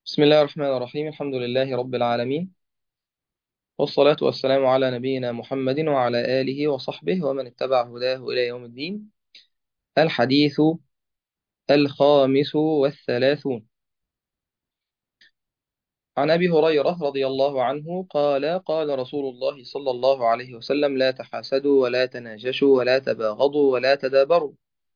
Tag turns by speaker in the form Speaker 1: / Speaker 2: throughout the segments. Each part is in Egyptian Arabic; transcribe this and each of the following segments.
Speaker 1: بسم الله الرحمن الرحيم الحمد لله رب العالمين والصلاة والسلام على نبينا محمد وعلى آله وصحبه ومن اتبع هداه إلى يوم الدين الحديث الخامس والثلاثون عن أبي هريرة رضي الله عنه قال قال رسول الله صلى الله عليه وسلم لا تحاسدوا ولا تناجشوا ولا تباغضوا ولا تدابروا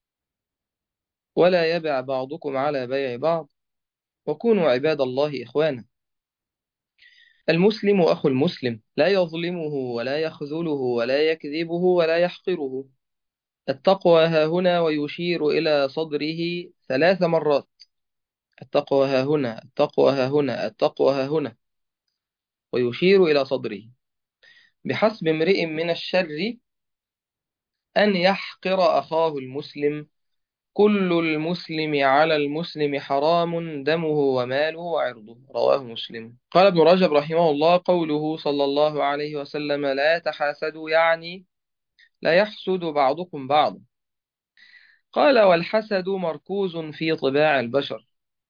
Speaker 1: ولا يبع بعضكم على بيع بعض وكونوا عباد الله إخوانا المسلم أخو المسلم لا يظلمه ولا يخذله ولا يكذبه ولا يحقره التقوى ها هنا ويشير إلى صدره ثلاث مرات التقوى ها هنا التقوى ها هنا التقوى ها هنا ويشير إلى صدره بحسب امرئ من الشر أن يحقر أخاه المسلم كل المسلم على المسلم حرام دمه وماله وعرضه رواه مسلم قال ابن رجب رحمه الله قوله صلى الله عليه وسلم لا تحاسدوا يعني لا يحسد بعضكم بعضا قال والحسد مركوز في طباع البشر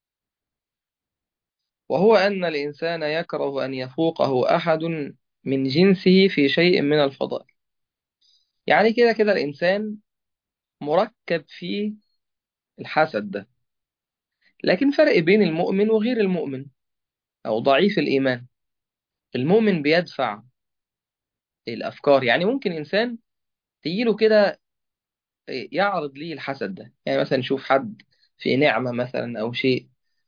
Speaker 1: وهو أن الإنسان يكره أن يفوقه أحد من جنسه في شيء من الفضائل يعني كده كده الإنسان مركب فيه الحسد ده لكن فرق بين المؤمن وغير المؤمن أو ضعيف الإيمان المؤمن بيدفع الأفكار يعني ممكن إنسان تجيله كده يعرض ليه الحسد ده يعني مثلا يشوف حد في نعمة مثلا أو شيء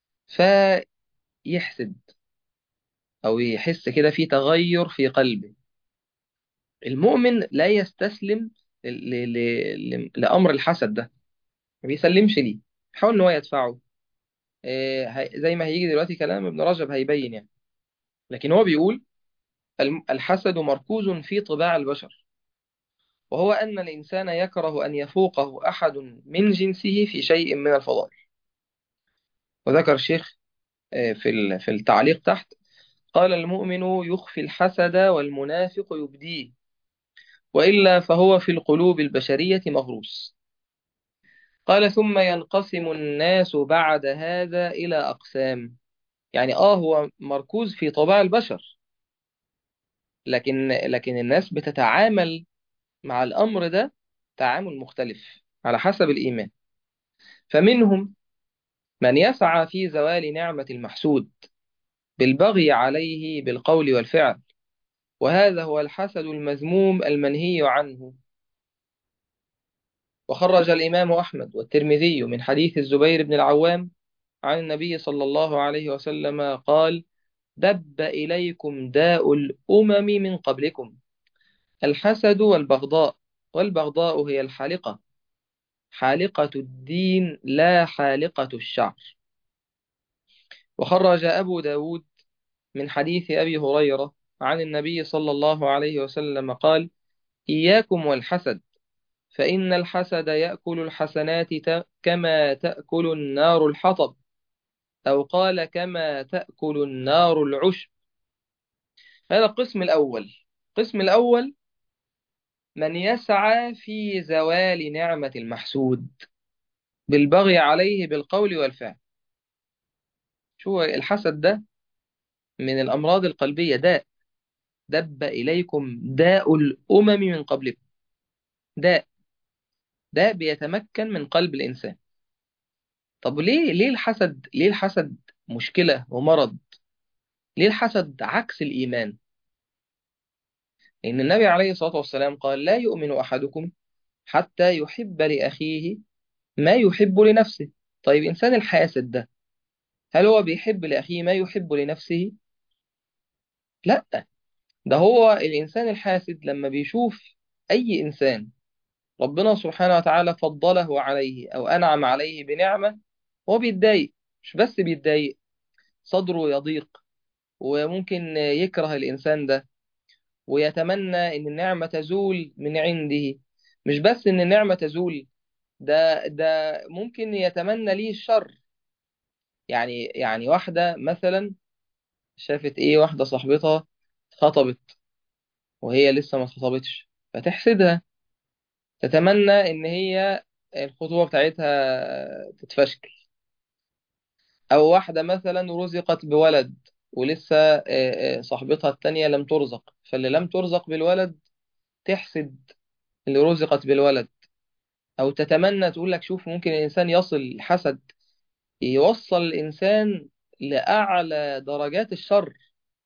Speaker 1: فيحسد أو يحس كده في تغير في قلبه المؤمن لا يستسلم ل... ل... ل... لأمر الحسد ده ما بيسلمش ليه يحاول إن هو يدفعه آه، هي- زي ما هيجي دلوقتي كلام ابن رجب هيبين يعني لكن هو بيقول الم- الحسد مركوز في طباع البشر وهو أن الإنسان يكره أن يفوقه أحد من جنسه في شيء من الفضائل وذكر الشيخ آه، في ال- في التعليق تحت قال المؤمن يخفي الحسد والمنافق يبديه وإلا فهو في القلوب البشرية مغروس قال ثم ينقسم الناس بعد هذا إلى أقسام يعني آه هو مركوز في طباع البشر لكن لكن الناس بتتعامل مع الأمر ده تعامل مختلف على حسب الإيمان فمنهم من يسعى في زوال نعمة المحسود بالبغي عليه بالقول والفعل وهذا هو الحسد المذموم المنهي عنه وخرج الإمام أحمد والترمذي من حديث الزبير بن العوام عن النبي صلى الله عليه وسلم قال دب إليكم داء الأمم من قبلكم الحسد والبغضاء والبغضاء هي الحالقة حالقة الدين لا حالقة الشعر وخرج أبو داود من حديث أبي هريرة عن النبي صلى الله عليه وسلم قال إياكم والحسد فإن الحسد يأكل الحسنات ت- كما تأكل النار الحطب أو قال كما تأكل النار العشب هذا القسم الأول القسم الأول من يسعى في زوال نعمة المحسود بالبغي عليه بالقول والفعل شو الحسد ده من الأمراض القلبية داء دب إليكم داء الأمم من قبلكم داء داء بيتمكن من قلب الإنسان طب ليه ليه الحسد ليه الحسد مشكلة ومرض ليه الحسد عكس الإيمان لأن النبي عليه الصلاة والسلام قال لا يؤمن أحدكم حتى يحب لأخيه ما يحب لنفسه طيب إنسان الحاسد ده هل هو بيحب لأخيه ما يحب لنفسه لا ده هو الإنسان الحاسد لما بيشوف أي إنسان ربنا سبحانه وتعالى فضله عليه أو أنعم عليه بنعمة هو بيتضايق مش بس بيتضايق صدره يضيق وممكن يكره الإنسان ده ويتمنى إن النعمة تزول من عنده مش بس إن النعمة تزول ده ده ممكن يتمنى ليه الشر يعني يعني واحدة مثلا شافت إيه واحدة صاحبتها خطبت وهي لسه ما اتخطبتش فتحسدها تتمنى إن هي الخطوبة بتاعتها تتفشكل أو واحدة مثلا رزقت بولد ولسه آه، آه، صاحبتها التانية لم ترزق فاللي لم ترزق بالولد تحسد اللي رزقت بالولد أو تتمنى تقول لك شوف ممكن الإنسان يصل الحسد يوصل الإنسان لأعلى درجات الشر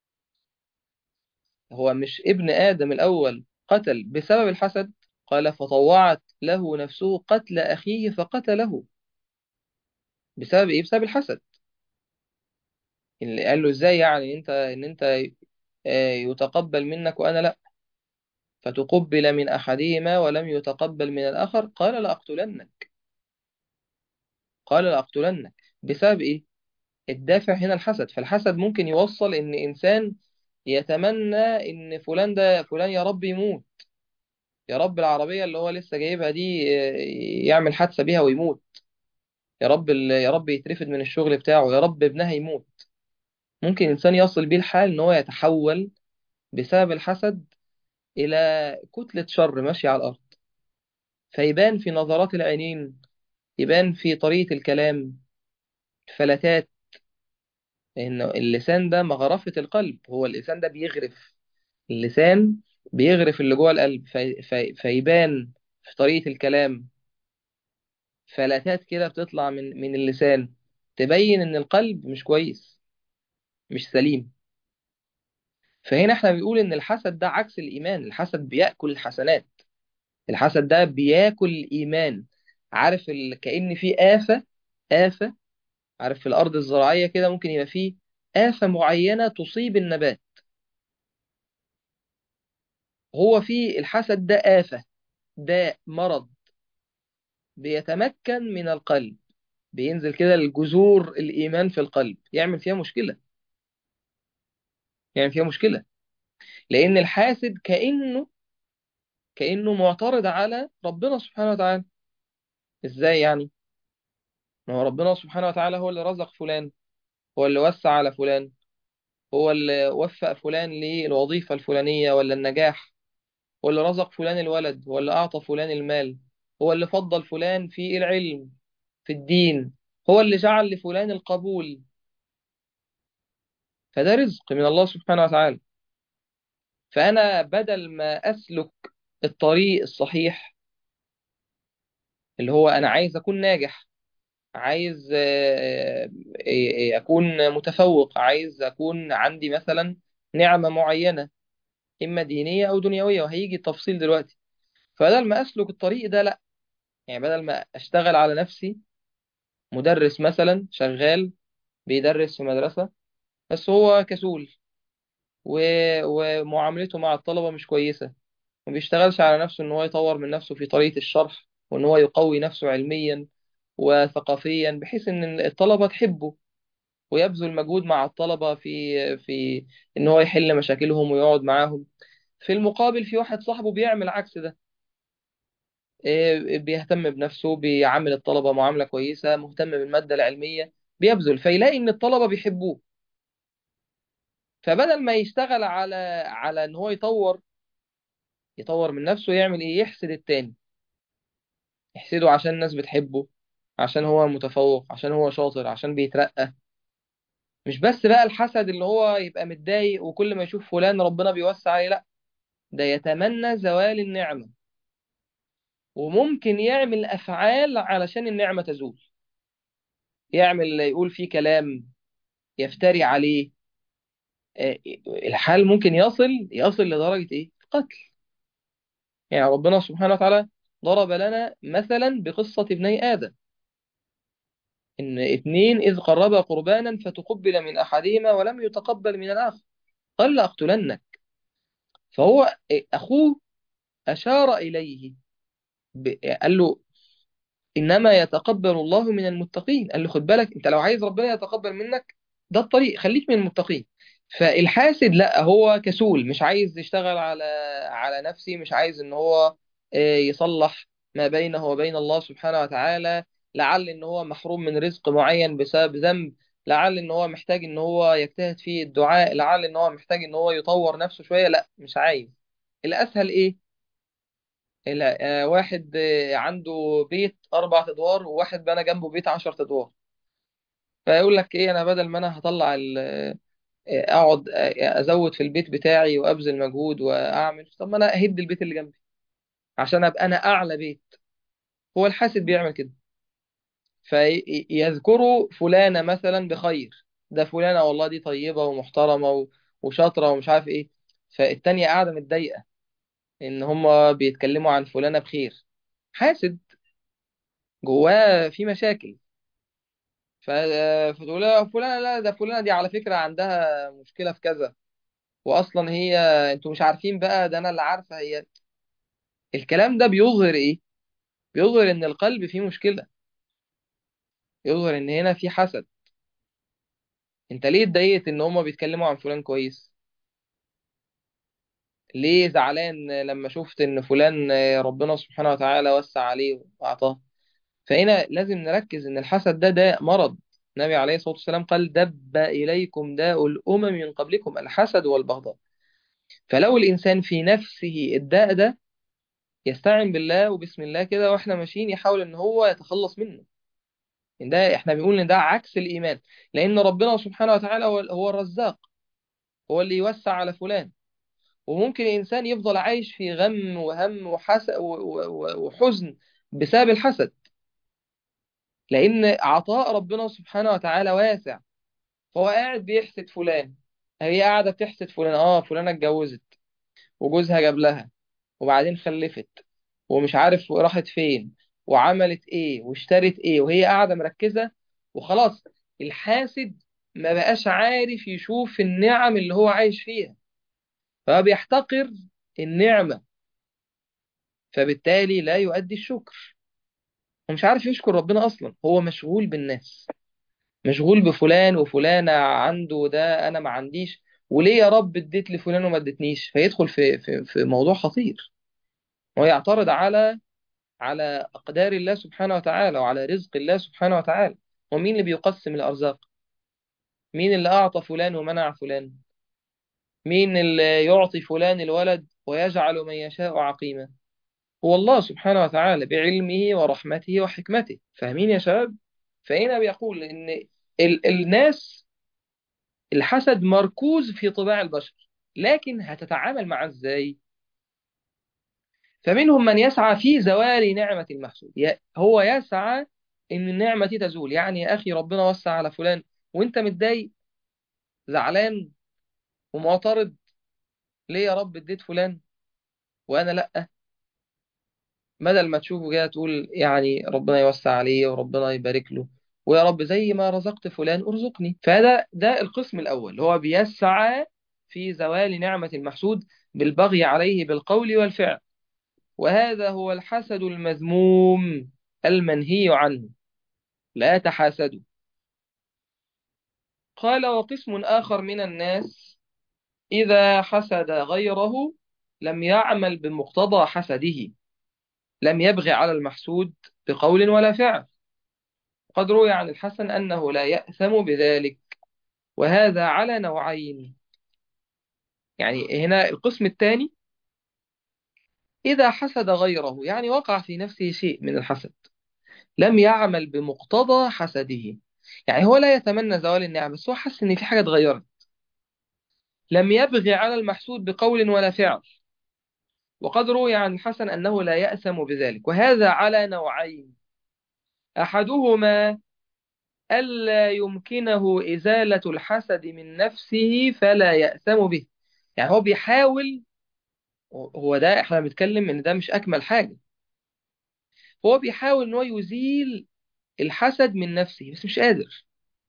Speaker 1: هو مش ابن آدم الأول قتل بسبب الحسد قال فطوعت له نفسه قتل أخيه فقتله بسبب إيه؟ بسبب الحسد اللي قال له إزاي يعني أنت إن أنت آه، يتقبل منك وأنا لا فتقبل من أحدهما ولم يتقبل من الآخر قال لأقتلنك قال لأقتلنك بسبب إيه؟ الدافع هنا الحسد فالحسد ممكن يوصل إن إنسان يتمنى إن فلان ده فلان يا رب يموت يا رب العربية اللي هو لسه جايبها دي آه، يعمل حادثة بيها ويموت يا رب ال- يا رب يترفد من الشغل بتاعه يا رب ابنها يموت ممكن إنسان يصل بيه الحال إن هو يتحول بسبب الحسد إلى كتلة شر ماشية على الأرض فيبان في نظرات العينين يبان في طريقة الكلام فلتات إن اللسان ده مغرفة القلب هو اللسان ده بيغرف اللسان بيغرف اللي جوه القلب في في فيبان في طريقة الكلام فلاتات كده بتطلع من من اللسان تبين إن القلب مش كويس مش سليم فهنا احنا بنقول إن الحسد ده عكس الإيمان الحسد بيأكل الحسنات الحسد ده بياكل الإيمان عارف ال... كأن في آفة آفة عارف في الأرض الزراعية كده ممكن يبقى فيه آفة معينة تصيب النبات هو في الحسد ده آفة ده مرض بيتمكن من القلب بينزل كده الجذور الإيمان في القلب يعمل فيها مشكلة يعمل فيها مشكلة لأن الحاسد كأنه كأنه معترض على ربنا سبحانه وتعالى إزاي يعني؟ ما هو ربنا سبحانه وتعالى هو اللي رزق فلان هو اللي وسع على فلان هو اللي وفق فلان للوظيفة الفلانية ولا النجاح هو اللي رزق فلان الولد هو اللي أعطى فلان المال هو اللي فضل فلان في العلم في الدين هو اللي جعل لفلان القبول فده رزق من الله سبحانه وتعالى فأنا بدل ما أسلك الطريق الصحيح اللي هو أنا عايز أكون ناجح عايز آه، آه، آه، أكون متفوق عايز أكون عندي مثلا نعمة معينة إما دينية أو دنيوية وهيجي التفصيل دلوقتي فبدل ما أسلك الطريق ده لأ يعني بدل ما أشتغل على نفسي مدرس مثلا شغال بيدرس في مدرسة بس هو كسول و... ومعاملته مع الطلبة مش كويسة ما بيشتغلش على نفسه إن هو يطور من نفسه في طريقة الشرح وإن هو يقوي نفسه علميا وثقافيا بحيث إن الطلبة تحبه ويبذل مجهود مع الطلبة في في إن هو يحل مشاكلهم ويقعد معاهم في المقابل في واحد صاحبه بيعمل عكس ده إيه، بيهتم بنفسه بيعامل الطلبة معاملة كويسة مهتم بالمادة العلمية بيبذل فيلاقي إن الطلبة بيحبوه فبدل ما يشتغل على على إن هو يطور يطور من نفسه يعمل إيه يحسد التاني يحسده عشان الناس بتحبه عشان هو متفوق عشان هو شاطر عشان بيترقى مش بس بقى الحسد اللي هو يبقى متضايق وكل ما يشوف فلان ربنا بيوسع عليه لا ده يتمنى زوال النعمة وممكن يعمل أفعال علشان النعمة تزول يعمل يقول فيه كلام يفتري عليه آه، الحال ممكن يصل يصل لدرجة إيه؟ القتل يعني ربنا سبحانه وتعالى ضرب لنا مثلا بقصة ابني آدم إن اتنين إذ قربا قربانا فتقبل من أحدهما ولم يتقبل من الآخر قال لأقتلنك فهو أخوه أشار إليه ب- قال له إنما يتقبل الله من المتقين قال له خد بالك أنت لو عايز ربنا يتقبل منك ده الطريق خليك من المتقين فالحاسد لا هو كسول مش عايز يشتغل على على نفسي مش عايز ان هو آه، يصلح ما بينه وبين الله سبحانه وتعالى لعل ان هو محروم من رزق معين بسبب ذنب لعل ان هو محتاج ان هو يجتهد في الدعاء لعل ان هو محتاج ان هو يطور نفسه شوية لا مش عايز الاسهل ايه لا، آه، واحد آه، عنده بيت اربع ادوار وواحد بنى جنبه بيت عشر ادوار فيقول لك ايه انا بدل ما انا هطلع ال- اقعد ازود في البيت بتاعي وابذل مجهود واعمل طب ما انا اهد البيت اللي جنبي عشان ابقى انا اعلى بيت هو الحاسد بيعمل كده فيذكروا فلانة مثلا بخير ده فلانة والله دي طيبة ومحترمة و- وشاطرة ومش عارف ايه فالتانية قاعدة متضايقة ان هما بيتكلموا عن فلانة بخير حاسد جواه في مشاكل ف- فتقول لها فلانة لا ده فلانة دي على فكرة عندها مشكلة في كذا واصلا هي انتوا مش عارفين بقى ده انا اللي عارفة هي الكلام ده بيظهر ايه بيظهر ان القلب فيه مشكلة يظهر ان هنا في حسد انت ليه اتضايقت ان هما بيتكلموا عن فلان كويس ليه زعلان لما شفت ان فلان ربنا سبحانه وتعالى وسع عليه واعطاه فهنا لازم نركز ان الحسد ده ده مرض النبي عليه الصلاة والسلام قال دب إليكم داء الأمم من قبلكم الحسد والبغضاء فلو الإنسان في نفسه الداء ده يستعن بالله وبسم الله كده واحنا ماشيين يحاول ان هو يتخلص منه إن ده احنا بنقول ان ده عكس الإيمان لأن ربنا سبحانه وتعالى هو هو الرزاق هو اللي يوسع على فلان وممكن الإنسان يفضل عايش في غم وهم وحس و- و- و- وحزن بسبب الحسد لأن عطاء ربنا سبحانه وتعالى واسع فهو قاعد بيحسد فلان هي قاعدة بتحسد فلان اه فلانة اتجوزت وجوزها جاب لها وبعدين خلفت ومش عارف راحت فين وعملت ايه واشترت ايه وهي قاعدة مركزة وخلاص الحاسد ما بقاش عارف يشوف النعم اللي هو عايش فيها فبيحتقر النعمة فبالتالي لا يؤدي الشكر هو مش عارف يشكر ربنا أصلا هو مشغول بالناس مشغول بفلان وفلانة عنده ده أنا ما عنديش وليه يا رب اديت لفلان وما اديتنيش فيدخل في في في موضوع خطير ويعترض على على أقدار الله سبحانه وتعالى وعلى رزق الله سبحانه وتعالى ومين اللي بيقسم الأرزاق مين اللي أعطى فلان ومنع فلان مين اللي يعطي فلان الولد ويجعل من يشاء عقيما هو الله سبحانه وتعالى بعلمه ورحمته وحكمته فاهمين يا شباب فهنا بيقول إن ال الناس الحسد مركوز في طباع البشر لكن هتتعامل معه ازاي فمنهم من يسعى في زوال نعمة المحسود ي- هو يسعى ان النعمة دي تزول يعني يا اخي ربنا وسع على فلان وانت متضايق زعلان ومعترض ليه يا رب اديت فلان وانا لا بدل ما تشوفه كده تقول يعني ربنا يوسع عليه وربنا يبارك له ويا رب زي ما رزقت فلان ارزقني فهذا ده القسم الأول اللي هو بيسعى في زوال نعمة المحسود بالبغي عليه بالقول والفعل وهذا هو الحسد المذموم المنهي عنه لا تحاسدوا قال وقسم آخر من الناس إذا حسد غيره لم يعمل بمقتضى حسده لم يبغي على المحسود بقول ولا فعل قد روي عن الحسن أنه لا يأثم بذلك وهذا على نوعين يعني هنا القسم الثاني إذا حسد غيره يعني وقع في نفسه شيء من الحسد لم يعمل بمقتضى حسده يعني هو لا يتمنى زوال النعم بس هو حس إن في حاجة اتغيرت لم يبغي على المحسود بقول ولا فعل وقد روي عن الحسن أنه لا يأثم بذلك وهذا على نوعين أحدهما ألا يمكنه إزالة الحسد من نفسه فلا يأثم به يعني هو بيحاول هو ده احنا بنتكلم ان ده مش اكمل حاجة هو بيحاول ان هو يزيل الحسد من نفسه بس مش قادر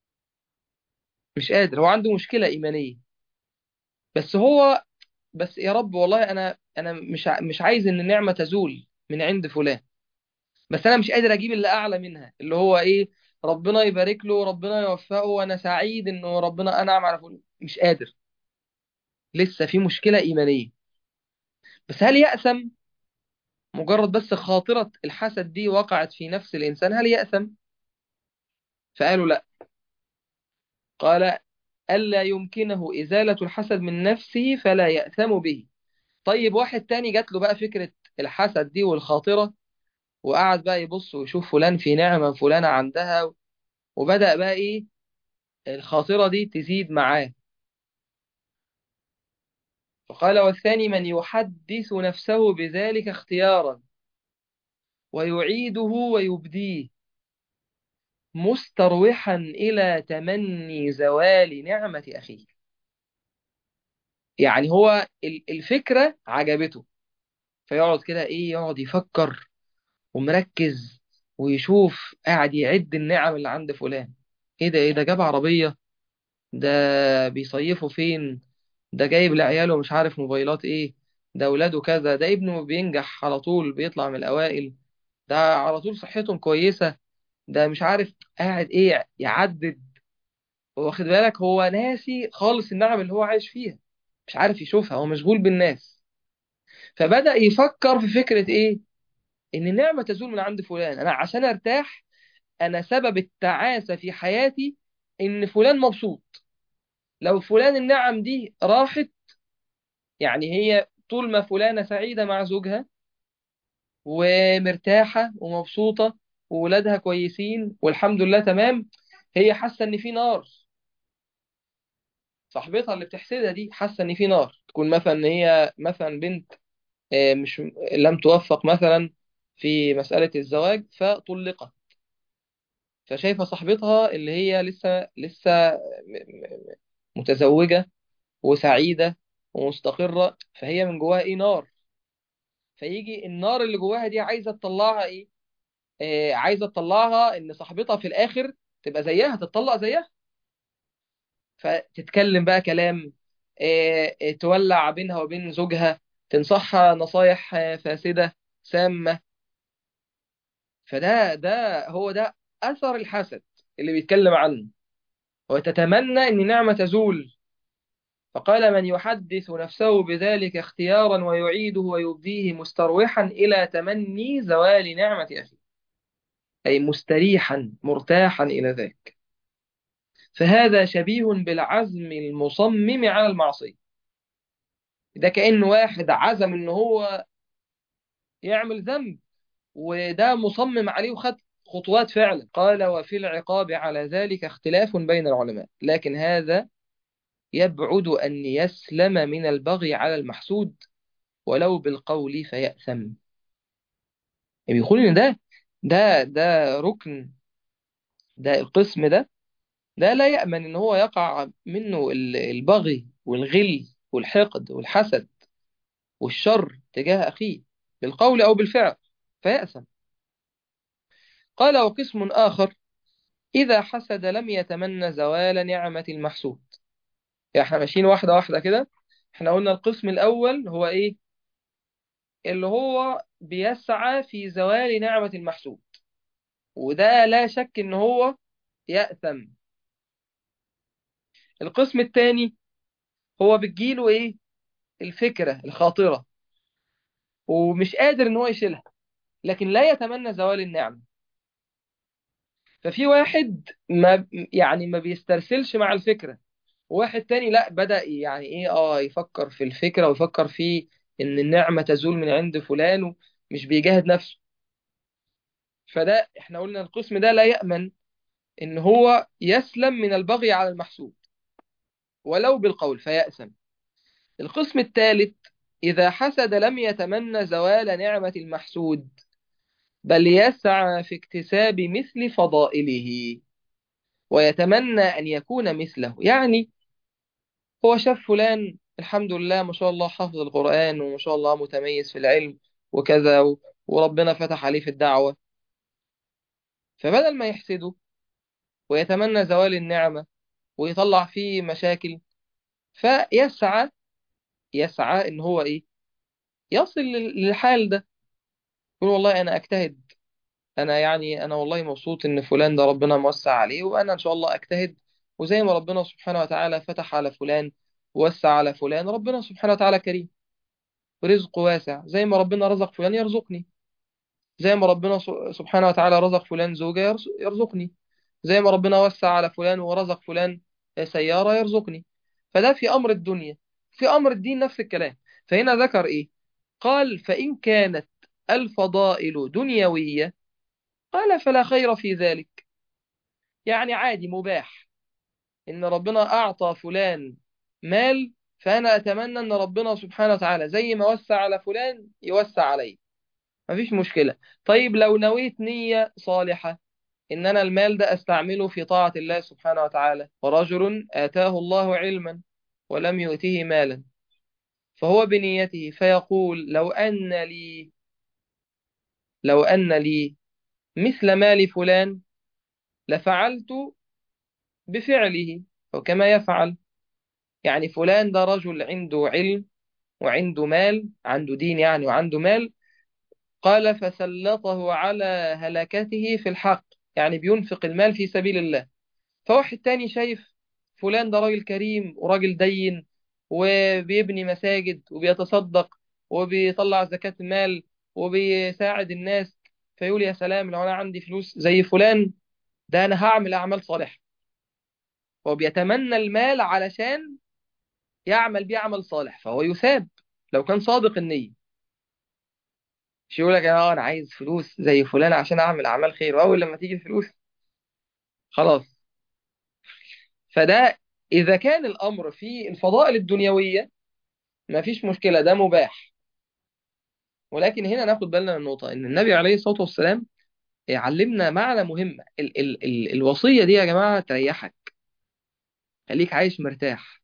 Speaker 1: مش قادر هو عنده مشكلة إيمانية بس هو بس يا رب والله انا انا مش ع- مش عايز ان النعمة تزول من عند فلان بس انا مش قادر اجيب اللي اعلى منها اللي هو ايه ربنا يبارك له ربنا يوفقه وانا سعيد انه ربنا انعم على فلان مش قادر لسه في مشكلة إيمانية بس هل يأثم مجرد بس خاطرة الحسد دي وقعت في نفس الإنسان هل يأثم فقالوا لا قال ألا يمكنه إزالة الحسد من نفسه فلا يأثم به طيب واحد تاني جات له بقى فكرة الحسد دي والخاطرة وقعد بقى يبص ويشوف فلان في نعمة فلانة عندها وبدأ بقى إيه الخاطرة دي تزيد معاه فقال والثاني من يحدث نفسه بذلك اختيارا ويعيده ويبديه مستروحا إلى تمني زوال نعمة أخيه يعني هو الفكرة عجبته فيقعد كده إيه يقعد يفكر ومركز ويشوف قاعد يعد النعم اللي عند فلان إيه ده إيه ده جاب عربية ده بيصيفوا فين ده جايب لعياله مش عارف موبايلات إيه ده أولاده كذا ده ابنه بينجح على طول بيطلع من الأوائل ده على طول صحتهم كويسة ده مش عارف قاعد ايه يعدد واخد بالك هو ناسي خالص النعم اللي هو عايش فيها مش عارف يشوفها هو مشغول بالناس فبدأ يفكر في فكرة ايه ان النعمة تزول من عند فلان انا عشان ارتاح انا سبب التعاسة في حياتي ان فلان مبسوط لو فلان النعم دي راحت يعني هي طول ما فلانة سعيدة مع زوجها ومرتاحة ومبسوطة وولادها كويسين والحمد لله تمام هي حاسة ان في نار صاحبتها اللي بتحسدها دي حاسة ان في نار تكون مثلا ان هي مثلا بنت آه، مش لم توفق مثلا في مسألة الزواج فطلقت فشايفة صاحبتها اللي هي لسه لسه م- م- متزوجة وسعيدة ومستقرة فهي من جواها ايه نار فيجي النار اللي جواها دي عايزة تطلعها ايه آه، عايزة تطلعها ان صاحبتها في الاخر تبقى زيها تتطلق زيها فتتكلم بقى كلام آه، آه، تولع بينها وبين زوجها تنصحها نصايح آه، فاسدة سامة فده ده هو ده أثر الحسد اللي بيتكلم عنه وتتمنى أن نعمة تزول فقال من يحدث نفسه بذلك اختيارا ويعيده ويبديه مستروحا إلى تمني زوال نعمة أخيه أي مستريحا مرتاحا إلى ذلك فهذا شبيه بالعزم المصمم على المعصية ده كأن واحد عزم ان هو يعمل ذنب وده مصمم عليه وخد خطوات فعلا قال وفي العقاب على ذلك اختلاف بين العلماء لكن هذا يبعد أن يسلم من البغي على المحسود ولو بالقول فيأثم يعني بيقول إن ده ده ده ركن ده القسم ده ده لا يأمن إن هو يقع منه ال- البغي والغل والحقد والحسد والشر تجاه أخيه بالقول أو بالفعل فيأثم قال وقسم آخر إذا حسد لم يتمنى زوال نعمة المحسود يعني احنا ماشيين واحدة واحدة كده احنا قلنا القسم الأول هو إيه اللي هو بيسعى في زوال نعمة المحسود وده لا شك إن هو يأثم القسم الثاني هو بتجيله إيه الفكرة الخاطرة ومش قادر إن هو يشيلها لكن لا يتمنى زوال النعمة ففي واحد ما يعني ما بيسترسلش مع الفكرة وواحد تاني لا بدأ يعني ايه اه يفكر في الفكرة ويفكر في ان النعمة تزول من عند فلان ومش بيجاهد نفسه فده احنا قلنا القسم ده لا يأمن ان هو يسلم من البغي على المحسود ولو بالقول فيأسم القسم الثالث إذا حسد لم يتمنى زوال نعمة المحسود بل يسعى في اكتساب مثل فضائله ويتمنى أن يكون مثله يعني هو شاف فلان الحمد لله ما شاء الله حافظ القرآن وما شاء الله متميز في العلم وكذا و- وربنا فتح عليه في الدعوة فبدل ما يحسده ويتمنى زوال النعمة ويطلع فيه مشاكل فيسعى يسعى ان هو ايه يصل لل- للحال ده يقول والله انا اجتهد انا يعني انا والله مبسوط ان فلان ده ربنا موسع عليه وانا ان شاء الله اجتهد وزي ما ربنا سبحانه وتعالى فتح على فلان ووسع على فلان ربنا سبحانه وتعالى كريم ورزقه واسع زي ما ربنا رزق فلان يرزقني زي ما ربنا س- سبحانه وتعالى رزق فلان زوجة يرز- يرزقني زي ما ربنا وسع على فلان ورزق فلان سيارة يرزقني فده في أمر الدنيا في أمر الدين نفس الكلام فهنا ذكر إيه قال فإن كانت الفضائل دنيوية قال فلا خير في ذلك يعني عادي مباح إن ربنا أعطى فلان مال فأنا أتمنى أن ربنا سبحانه وتعالى زي ما وسع على فلان يوسع عليه مفيش مشكلة طيب لو نويت نية صالحة إن أنا المال ده أستعمله في طاعة الله سبحانه وتعالى ورجل آتاه الله علما ولم يؤته مالا فهو بنيته فيقول لو أن لي لو أن لي مثل مال فلان لفعلت بفعله أو كما يفعل يعني فلان ده رجل عنده علم وعنده مال عنده دين يعني وعنده مال قال فسلطه على هلكته في الحق يعني بينفق المال في سبيل الله فواحد تاني شايف فلان ده راجل كريم وراجل دين وبيبني مساجد وبيتصدق وبيطلع زكاة المال وبيساعد الناس فيقول يا سلام لو أنا عندي فلوس زي فلان ده أنا هعمل أعمال صالحة هو بيتمنى المال علشان يعمل بيه عمل صالح فهو يثاب لو كان صادق النية مش يقول لك اه انا عايز فلوس زي فلان عشان اعمل اعمال خير واول لما تيجي الفلوس خلاص فده اذا كان الامر في الفضائل الدنيويه ما فيش مشكله ده مباح ولكن هنا ناخد بالنا من النقطه ان النبي عليه الصلاه والسلام علمنا معنى مهم ال ال ال الوصيه دي يا جماعه تريحك خليك عايش مرتاح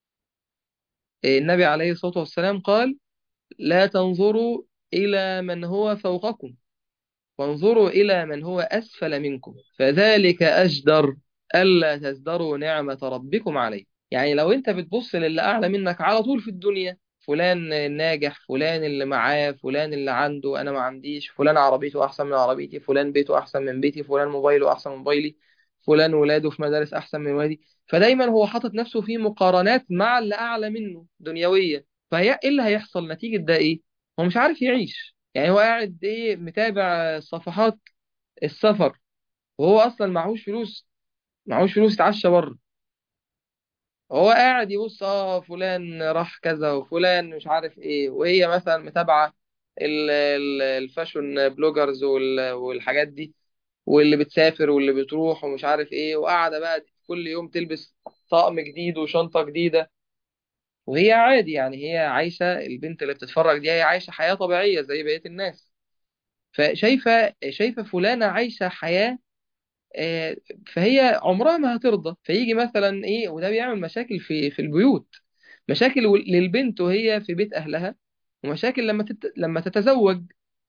Speaker 1: النبي عليه الصلاه والسلام قال لا تنظروا إلى من هو فوقكم وانظروا إلى من هو أسفل منكم فذلك أجدر ألا تزدروا نعمة ربكم عليه يعني لو أنت بتبص للي أعلى منك على طول في الدنيا فلان الناجح فلان اللي معاه فلان اللي عنده أنا ما عنديش فلان عربيته أحسن من عربيتي فلان بيته أحسن من بيتي فلان موبايله أحسن من موبايلي فلان ولاده في مدارس أحسن من ولادي فدايما هو حاطط نفسه في مقارنات مع اللي أعلى منه دنيوية فهي إيه اللي هيحصل نتيجة ده إيه هو مش عارف يعيش يعني هو قاعد ايه متابع صفحات السفر وهو اصلا معهوش فلوس معهوش فلوس يتعشى بره هو قاعد يبص اه فلان راح كذا وفلان مش عارف ايه وهي مثلا متابعة ال- ال- الفاشون بلوجرز وال- والحاجات دي واللي بتسافر واللي بتروح ومش عارف ايه وقاعدة بقى كل يوم تلبس طقم جديد وشنطة جديدة وهي عادي يعني هي عايشة البنت اللي بتتفرج دي هي عايشة حياة طبيعية زي بقية الناس فشايفة شايفة فلانة عايشة حياة آه، فهي عمرها ما هترضى فيجي مثلا ايه وده بيعمل مشاكل في في البيوت مشاكل و- للبنت وهي في بيت اهلها ومشاكل لما تت... لما تتزوج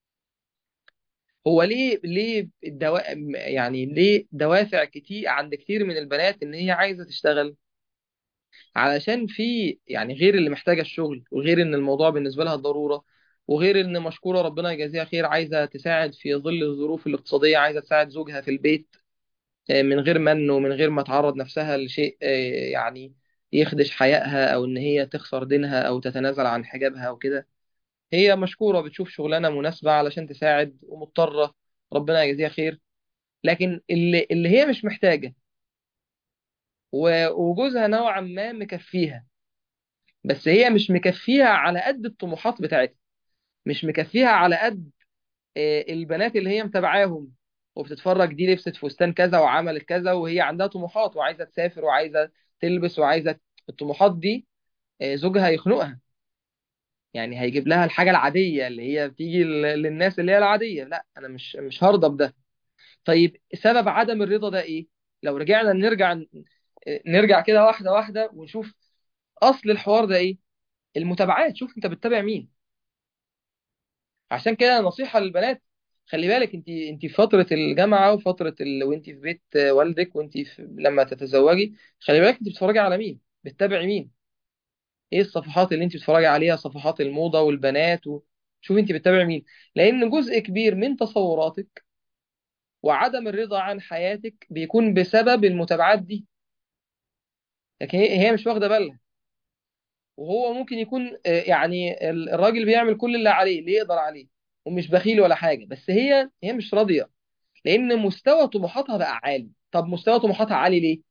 Speaker 1: هو ليه ليه الدوا... يعني ليه دوافع كتير عند كتير من البنات ان هي عايزة تشتغل علشان في يعني غير اللي محتاجة الشغل وغير ان الموضوع بالنسبة لها ضرورة وغير ان مشكورة ربنا يجازيها خير عايزة تساعد في ظل الظروف الاقتصادية عايزة تساعد زوجها في البيت آه، من غير من ومن غير ما تعرض نفسها لشيء آه، يعني يخدش حيائها او ان هي تخسر دينها او تتنازل عن حجابها او كده هي مشكورة بتشوف شغلانة مناسبة علشان تساعد ومضطرة ربنا يجازيها خير لكن اللي, اللي هي مش محتاجة و- وجوزها نوعا ما مكفيها بس هي مش مكفيها على قد الطموحات بتاعتها مش مكفيها على قد آه، البنات اللي هي متابعاهم وبتتفرج دي لبست فستان كذا وعملت كذا وهي عندها طموحات وعايزة تسافر وعايزة تلبس وعايزة الطموحات دي آه، زوجها يخنقها يعني هيجيب لها الحاجة العادية اللي هي بتيجي لل- للناس اللي هي العادية لا أنا مش مش هرضى بده طيب سبب عدم الرضا ده إيه؟ لو رجعنا نرجع نرجع كده واحدة واحدة ونشوف أصل الحوار ده إيه؟ المتابعات شوف أنت بتتابع مين عشان كده نصيحة للبنات خلي بالك انت انت في فترة الجامعة وفترة ال... وانت في بيت والدك وانت في... لما تتزوجي خلي بالك انت بتتفرجي على مين بتتابعي مين ايه الصفحات اللي انت بتتفرجي عليها صفحات الموضة والبنات و... شوف انت بتتابعي مين لان جزء كبير من تصوراتك وعدم الرضا عن حياتك بيكون بسبب المتابعات دي لكن هي هي مش واخدة بالها وهو ممكن يكون آه، يعني ال- الراجل بيعمل كل اللي عليه اللي يقدر عليه ومش بخيل ولا حاجة بس هي هي مش راضية لان مستوى طموحاتها بقى عالي طب مستوى طموحاتها عالي ليه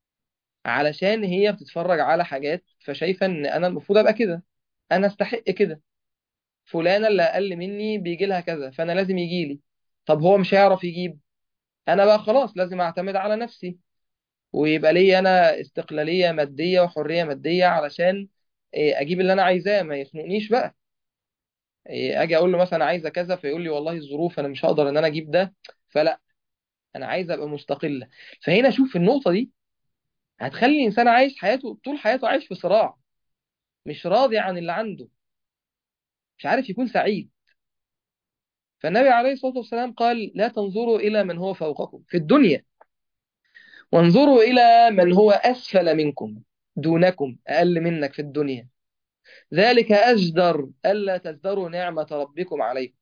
Speaker 1: علشان هي بتتفرج على حاجات فشايفه ان انا المفروض ابقى كده انا استحق كده فلانه اللي اقل مني بيجي لها كذا فانا لازم يجي لي طب هو مش هيعرف يجيب انا بقى خلاص لازم اعتمد على نفسي ويبقى لي انا استقلاليه ماديه وحريه ماديه علشان إيه، اجيب اللي انا عايزاه ما يخنقنيش بقى إيه، اجي اقول له مثلا عايزه كذا فيقول لي والله الظروف انا مش هقدر ان انا اجيب ده فلا انا عايز ابقى مستقله فهنا شوف النقطه دي هتخلي الانسان عايش حياته طول حياته عايش في صراع مش راضي عن اللي عنده مش عارف يكون سعيد فالنبي عليه الصلاه والسلام قال لا تنظروا الى من هو فوقكم في الدنيا وانظروا الى من هو اسفل منكم دونكم اقل منك في الدنيا ذلك أجدر ألا تزدروا نعمة ربكم عليكم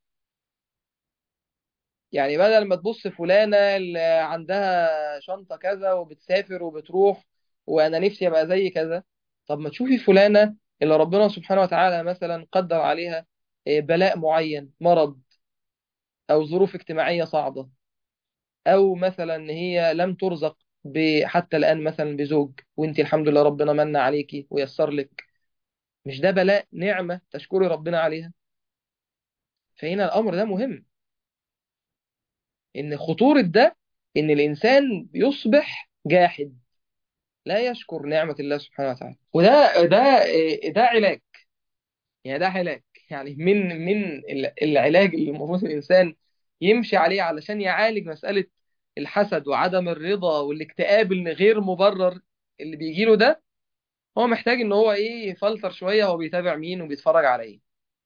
Speaker 1: يعني بدل ما تبص فلانة اللي عندها شنطة كذا وبتسافر وبتروح وأنا نفسي أبقى زي كذا طب ما تشوفي فلانة اللي ربنا سبحانه وتعالى مثلا قدر عليها إيه، بلاء معين مرض أو ظروف اجتماعية صعبة أو مثلا إن هي لم ترزق ب- حتى الآن مثلا بزوج وانت الحمد لله ربنا من عليكي ويسر لك مش ده بلاء نعمة تشكري ربنا عليها فهنا الأمر ده مهم ان خطورة ده ان الانسان يصبح جاحد لا يشكر نعمة الله سبحانه وتعالى وده ده ده علاج يعني ده علاج يعني من من العلاج اللي المفروض الانسان يمشي عليه علشان يعالج مسألة الحسد وعدم الرضا والاكتئاب اللي غير مبرر اللي بيجيله ده هو محتاج ان هو ايه يفلتر شوية هو بيتابع مين وبيتفرج على ايه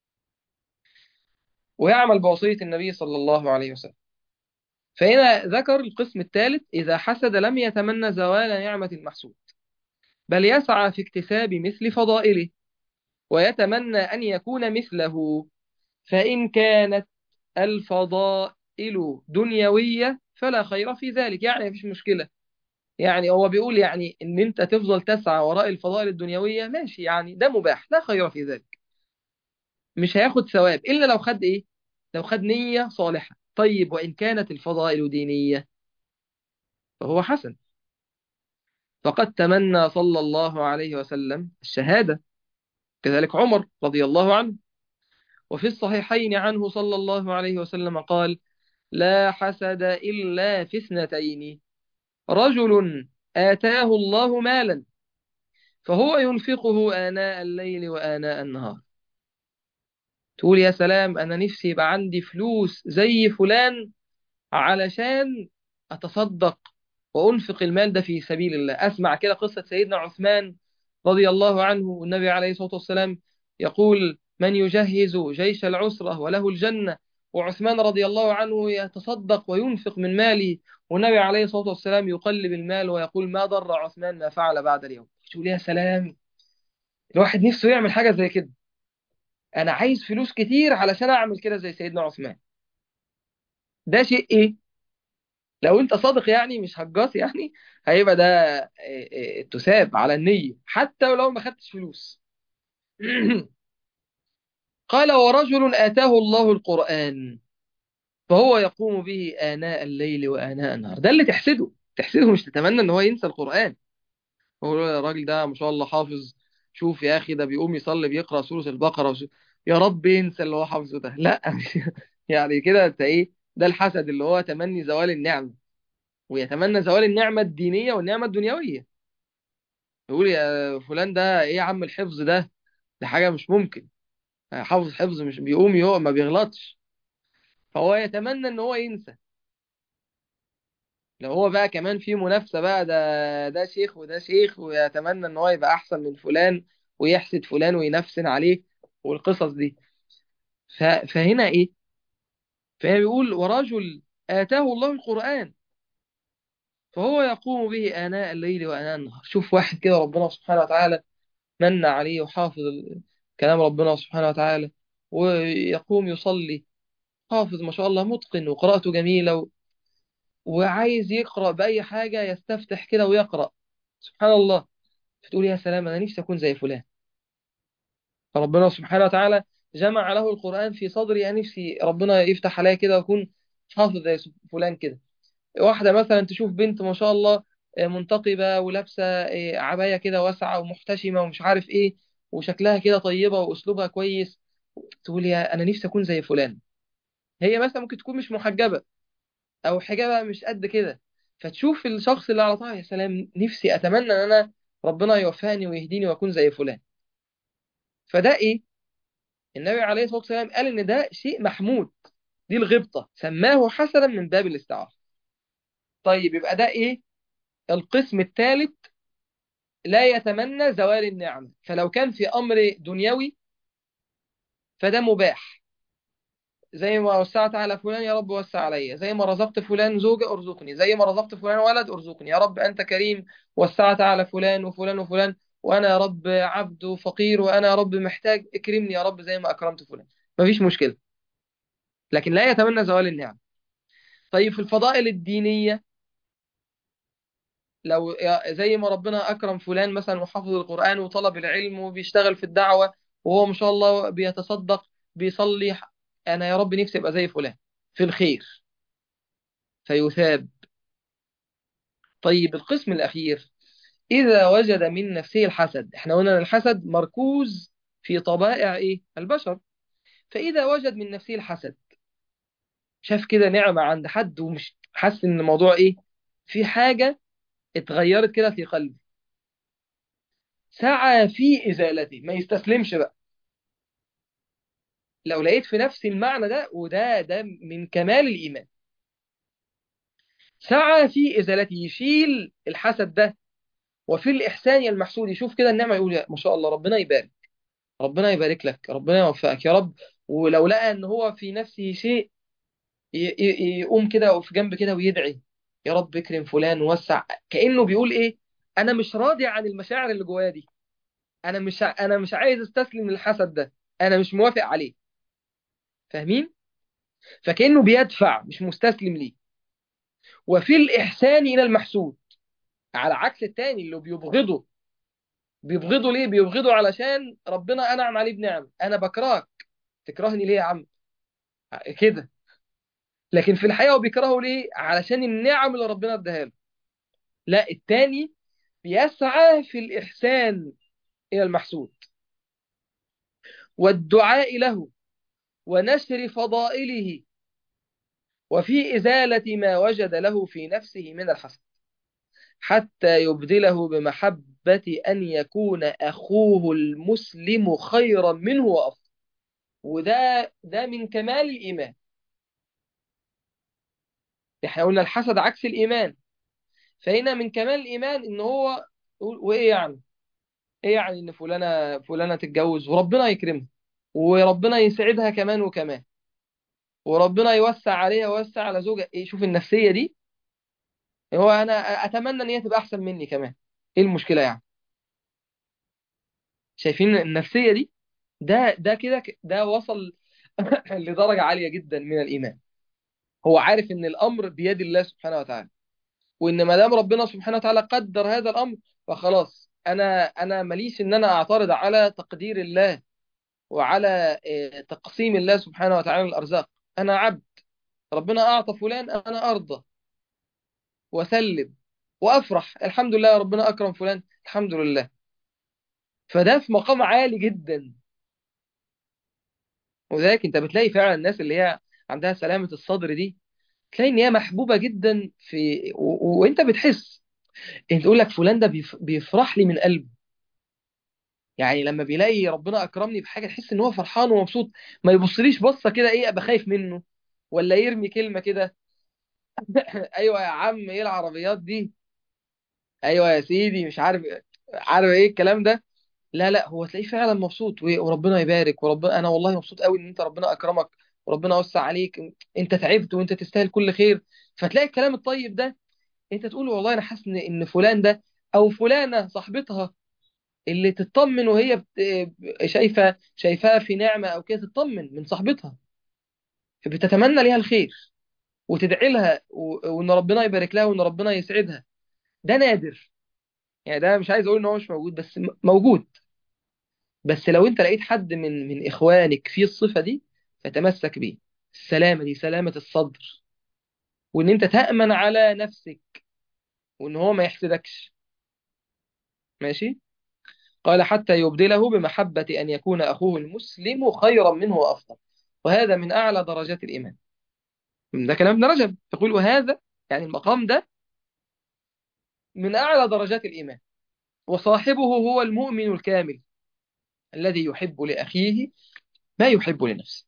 Speaker 1: ويعمل بوصية النبي صلى الله عليه وسلم فهنا ذكر القسم الثالث إذا حسد لم يتمنى زوال نعمة المحسود بل يسعى في اكتساب مثل فضائله ويتمنى أن يكون مثله فإن كانت الفضائل دنيوية فلا خير في ذلك يعني مفيش مشكلة يعني هو بيقول يعني إن أنت تفضل تسعى وراء الفضائل الدنيوية ماشي يعني ده مباح لا خير في ذلك مش هياخد ثواب إلا لو خد إيه لو خد نية صالحة طيب وإن كانت الفضائل دينية فهو حسن فقد تمنى صلى الله عليه وسلم الشهادة كذلك عمر رضي الله عنه وفي الصحيحين عنه صلى الله عليه وسلم قال لا حسد إلا في اثنتين رجل آتاه الله مالا فهو ينفقه آناء الليل وآناء النهار تقول يا سلام أنا نفسي يبقى عندي فلوس زي فلان علشان أتصدق وأنفق المال ده في سبيل الله أسمع كده قصة سيدنا عثمان رضي الله عنه والنبي عليه الصلاة والسلام يقول من يجهز جيش العسرة وله الجنة وعثمان رضي الله عنه يتصدق وينفق من ماله والنبي عليه الصلاة والسلام يقلب المال ويقول ما ضر عثمان ما فعل بعد اليوم تقول يا سلام الواحد نفسه يعمل حاجة زي كده أنا عايز فلوس كتير علشان أعمل كده زي سيدنا عثمان ده شيء إيه لو انت صادق يعني مش هجاص يعني هيبقى ده إيه، إيه، تساب على النية حتى ولو ما خدتش فلوس قال ورجل آتاه الله القرآن فهو يقوم به آناء الليل وآناء النهار ده اللي تحسده تحسده مش تتمنى ان هو ينسى القرآن هو يقول يا الراجل ده ما شاء الله حافظ شوف يا أخي ده بيقوم يصلي بيقرأ سورة البقرة وش... يا رب ينسى اللي هو حافظه ده لا يعني كده انت ايه ده الحسد اللي هو تمني زوال النعمة ويتمنى زوال النعمة الدينية والنعمة الدنيوية يقول يا فلان ده ايه يا عم الحفظ ده ده حاجة مش ممكن حافظ حفظ مش بيقوم يقوم ما بيغلطش فهو يتمنى ان هو ينسى لو هو بقى كمان في منافسة بقى ده ده شيخ وده شيخ ويتمنى ان هو يبقى احسن من فلان ويحسد فلان وينفسن عليه والقصص دي ف... فهنا ايه فهنا بيقول ورجل آتاه الله القرآن فهو يقوم به آناء الليل وآناء النهار شوف واحد كده ربنا سبحانه وتعالى من عليه وحافظ ال- كلام ربنا سبحانه وتعالى ويقوم يصلي حافظ ما شاء الله متقن وقراءته جميلة و... وعايز يقرأ بأي حاجة يستفتح كده ويقرأ سبحان الله فتقول يا سلام أنا نفسي أكون زي فلان فربنا سبحانه وتعالى جمع له القرآن في صدري أنا نفسي ربنا يفتح عليا كده وأكون حافظ زي فلان كده واحدة مثلا تشوف بنت ما شاء الله آه، منتقبة ولابسة آه، عباية كده واسعة ومحتشمة ومش عارف إيه وشكلها كده طيبة وأسلوبها كويس تقول يا أنا نفسي أكون زي فلان هي مثلا ممكن تكون مش محجبة أو حجابها مش قد كده فتشوف الشخص اللي على طاعة يا سلام نفسي أتمنى أن أنا ربنا يوفقني ويهديني وأكون زي فلان فده إيه النبي عليه الصلاة والسلام قال إن ده شيء محمود دي الغبطة سماه حسنا من باب الاستعارة طيب يبقى ده إيه القسم الثالث لا يتمنى زوال النعم فلو كان في أمر دنيوي فده مباح زي ما وسعت على فلان يا رب وسع عليا زي ما رزقت فلان زوجة ارزقني زي ما رزقت فلان ولد ارزقني يا رب أنت كريم وسعت على فلان وفلان وفلان وأنا يا رب عبد فقير وأنا يا رب محتاج اكرمني يا رب زي ما أكرمت فلان مفيش مشكلة لكن لا يتمنى زوال النعم طيب في الفضائل الدينية لو زي ما ربنا أكرم فلان مثلا وحفظ القرآن وطلب العلم وبيشتغل في الدعوة وهو ما شاء الله بيتصدق بيصلي أنا يا رب نفسي أبقى زي فلان في الخير فيثاب طيب القسم الأخير إذا وجد من نفسه الحسد احنا قلنا ان الحسد مركوز في طبائع إيه؟ البشر فإذا وجد من نفسه الحسد شاف كده نعمة عند حد ومش حاسس إن الموضوع إيه في حاجة اتغيرت كده في قلبه سعى في إزالته ما يستسلمش بقى لو لقيت في نفس المعنى ده وده ده من كمال الإيمان سعى في إزالته يشيل الحسد ده وفي الإحسان المحسود يشوف كده النعمة يقول ما شاء الله ربنا يبارك ربنا يبارك لك ربنا يوفقك يا رب ولو لقى ان هو في نفسه شيء يقوم كده في جنب كده ويدعي يا رب اكرم فلان ووسع كأنه بيقول ايه انا مش راضي عن المشاعر اللي جوايا دي انا مش انا مش عايز استسلم للحسد ده انا مش موافق عليه فاهمين فكأنه بيدفع مش مستسلم ليه وفي الإحسان إلى المحسود على عكس التاني اللي بيبغضه بيبغضه ليه بيبغضه علشان ربنا أنعم عليه بنعم أنا بكرهك تكرهني ليه يا عم كده لكن في الحقيقة هو بيكرهه ليه علشان النعم اللي ربنا اداها له لا التاني بيسعى في الإحسان إلى المحسود والدعاء له ونشر فضائله وفي إزالة ما وجد له في نفسه من الحسد حتى يبدله بمحبة أن يكون أخوه المسلم خيرا منه وأفضل وده ده من كمال الإيمان احنا قلنا الحسد عكس الإيمان فهنا من كمال الإيمان إن هو وإيه يعني إيه يعني إن فلانة فلانة تتجوز وربنا يكرمها وربنا يسعدها كمان وكمان وربنا يوسع عليها ويوسع على زوجها إيه شوف النفسية دي هو أنا أتمنى إن هي تبقى أحسن مني كمان إيه المشكلة يعني شايفين النفسية دي ده ده كده ده وصل لدرجة عالية جدا من الإيمان هو عارف إن الأمر بيد الله سبحانه وتعالى وإن ما دام ربنا سبحانه وتعالى قدر هذا الأمر فخلاص أنا أنا ماليش إن أنا أعترض على تقدير الله وعلى تقسيم الله سبحانه وتعالى الأرزاق أنا عبد ربنا أعطى فلان أنا أرضى وأسلم وأفرح الحمد لله ربنا أكرم فلان الحمد لله فده في مقام عالي جدا وذلك انت بتلاقي فعلا الناس اللي هي عندها سلامة الصدر دي تلاقي ان هي محبوبة جدا في و... وانت بتحس انت تقول لك فلان ده بيف... بيفرح لي من قلبه يعني لما بيلاقي ربنا اكرمني بحاجة تحس ان هو فرحان ومبسوط ما يبصليش بصة كده ايه ابقى خايف منه ولا يرمي كلمة كده ايوه يا عم ايه العربيات دي ايوه يا سيدي مش عارف عارف ايه الكلام ده لا لا هو تلاقيه فعلا مبسوط وربنا يبارك وربنا انا والله مبسوط قوي ان انت ربنا اكرمك وربنا وسع عليك انت تعبت وانت تستاهل كل خير فتلاقي الكلام الطيب ده انت تقول والله انا حاسس ان ان فلان ده او فلانه صاحبتها اللي تطمن وهي بت... شايفه شايفاها في نعمه او كده تطمن من صاحبتها بتتمنى ليها الخير وتدعي لها و... وان ربنا يبارك لها وان ربنا يسعدها ده نادر يعني ده مش عايز اقول ان هو مش موجود بس موجود بس لو انت لقيت حد من من اخوانك فيه الصفة دي فتمسك بيه السلامة دي سلامة الصدر وان انت تأمن على نفسك وان هو ما يحسدكش ماشي قال حتى يبدله بمحبة أن يكون أخوه المسلم خيرا منه وأفضل وهذا من أعلى درجات الإيمان ده كلام ابن رجب يقول وهذا يعني المقام ده من أعلى درجات الإيمان وصاحبه هو المؤمن الكامل الذي يحب لأخيه ما يحب لنفسه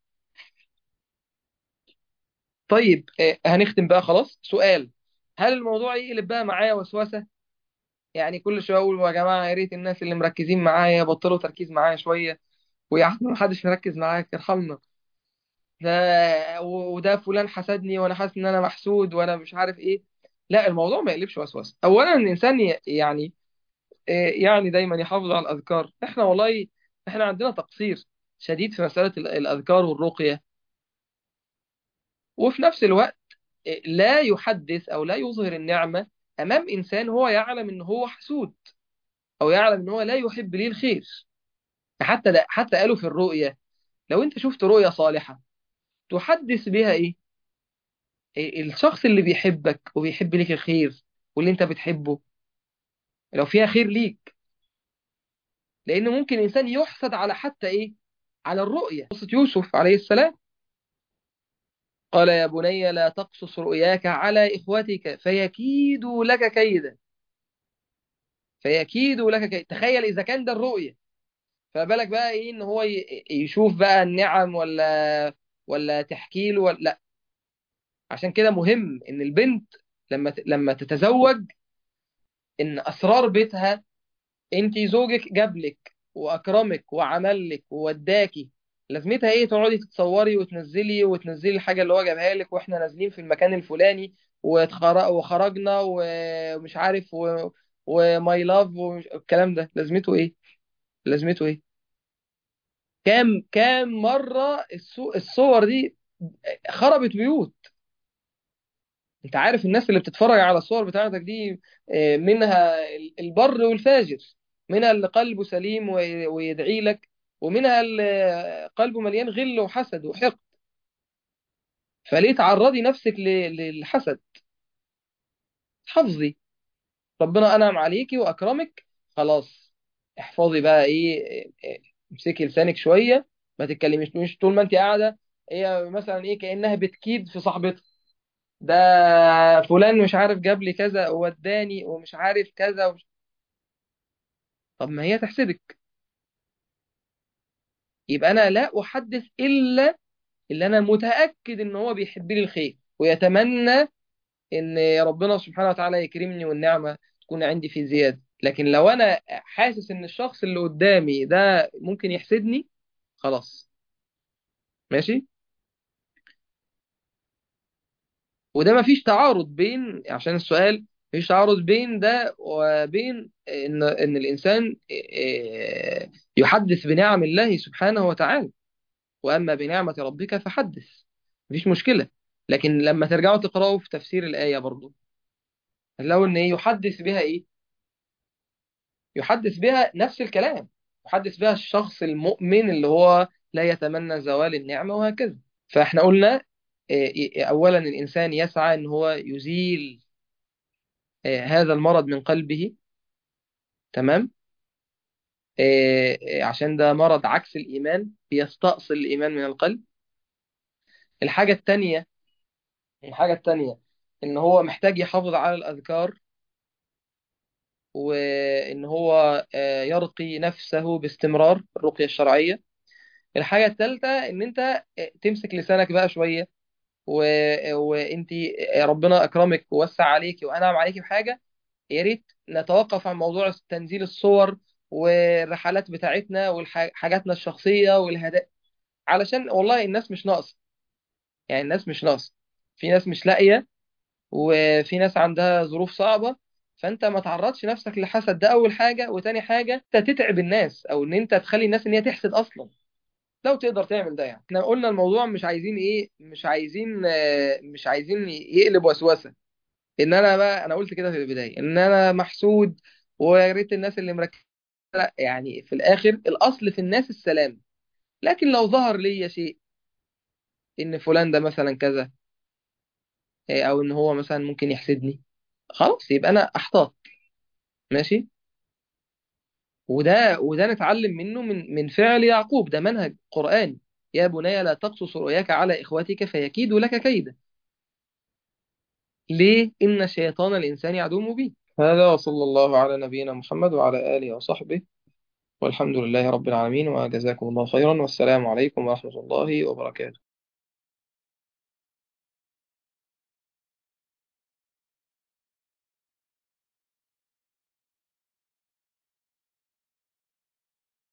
Speaker 1: طيب آه، هنختم بقى خلاص سؤال هل الموضوع يقلب بقى معايا وسوسة يعني كل شوية أقول يا جماعة يا ريت الناس اللي مركزين معايا بطلوا تركيز معايا شوية ويا عم ما حدش مركز معاك ارحمنا ده وده فلان حسدني وانا حاسس ان انا محسود وانا مش عارف ايه لا الموضوع ما يقلبش وسوسه اولا الانسان ي- يعني إيه يعني دايما يحافظ على الاذكار احنا والله احنا عندنا تقصير شديد في مساله ال- الاذكار والرقيه وفي نفس الوقت إيه، لا يحدث او لا يظهر النعمه امام انسان هو يعلم ان هو حسود او يعلم ان هو لا يحب ليه الخير حتى ده حتى قالوا في الرؤيا لو انت شفت رؤيا صالحه تحدث بها ايه الشخص اللي بيحبك وبيحب ليك الخير واللي انت بتحبه لو فيها خير ليك لان ممكن الانسان يحسد على حتى ايه على الرؤية قصة يوسف عليه السلام قال يا بني لا تقصص رؤياك على اخوتك فيكيدوا لك كيدا فيكيدوا لك كيدا تخيل اذا كان ده الرؤية فبالك بقى ايه ان هو ي- يشوف بقى النعم ولا ولا تحكي له ولا لا عشان كده مهم ان البنت لما ت- لما تتزوج ان اسرار بيتها انت زوجك جابلك واكرمك وعملك ووداكي لازمتها ايه تقعدي تتصوري وتنزلي وتنزلي الحاجه اللي هو جابها لك واحنا نازلين في المكان الفلاني وتخر- وخرجنا ومش عارف و... وماي لاف والكلام ده لازمته ايه لازمته ايه كام كام مره السو... الصور دي خربت بيوت انت عارف الناس اللي بتتفرج على الصور بتاعتك دي آه، منها البر والفاجر منها اللي قلبه سليم وي- ويدعي لك ومنها اللي قلبه مليان غل وحسد وحقد فليه تعرضي نفسك ل- للحسد حفظي ربنا أنعم عليكي وأكرمك خلاص احفظي بقى ايه آه، امسكي لسانك شوية ما تتكلميش مش طول ما انت قاعدة هي مثلا ايه كأنها بتكيد في صاحبتها ده فلان مش عارف جاب لي كذا ووداني ومش عارف كذا ومش... طب ما هي تحسدك يبقى انا لا احدث الا اللي انا متاكد ان هو بيحب لي الخير ويتمنى ان ربنا سبحانه وتعالى يكرمني والنعمه تكون عندي في زياده لكن لو انا حاسس ان الشخص اللي قدامي ده ممكن يحسدني خلاص ماشي وده ما فيش تعارض بين عشان السؤال مفيش تعارض بين ده وبين ان ان الانسان آه، يحدث بنعم الله سبحانه وتعالى واما بنعمة ربك فحدث مفيش مشكلة لكن لما ترجعوا تقرأوا في تفسير الآية برضو لو ان ايه يحدث بها ايه يحدث بها نفس الكلام يحدث بها الشخص المؤمن اللي هو لا يتمنى زوال النعمة وهكذا فاحنا قلنا آه، اولا الانسان يسعى ان هو يزيل آه، هذا المرض من قلبه تمام آه، آه، عشان ده مرض عكس الإيمان بيستأصل الإيمان من القلب الحاجة التانية الحاجة التانية إن هو محتاج يحافظ على الأذكار وإن هو آه، يرقي نفسه باستمرار الرقية الشرعية الحاجة التالتة إن أنت آه، تمسك لسانك بقى شوية و... وأنت ربنا أكرمك ووسع عليك وأنعم عليك بحاجة يا ريت نتوقف عن موضوع تنزيل الصور والرحلات بتاعتنا وحاجاتنا الشخصية والهدايا علشان والله الناس مش ناقصة يعني الناس مش ناقصة في ناس مش لاقية وفي ناس عندها ظروف صعبة فانت ما تعرضش نفسك للحسد ده اول حاجة وتاني حاجة انت تتعب الناس او ان انت تخلي الناس ان هي تحسد اصلا لو تقدر تعمل ده يعني احنا قلنا الموضوع مش عايزين ايه مش عايزين آه، مش عايزين يقلب وسوسة ان انا بقى انا قلت كده في البداية ان انا محسود ويا ريت الناس اللي مركزة لا يعني في الاخر الاصل في الناس السلام لكن لو ظهر لي شيء ان فلان ده مثلا كذا إيه، او ان هو مثلا ممكن يحسدني خلاص يبقى انا احتاط ماشي وده وده نتعلم منه من من فعل يعقوب ده منهج قرآني يا بني لا تقصص رؤياك على اخوتك فيكيدوا لك كيدا ليه ان شيطان الانسان عدو مبين هذا وصلى الله على نبينا محمد وعلى آله وصحبه والحمد لله رب العالمين وجزاكم الله خيرا والسلام عليكم ورحمة الله وبركاته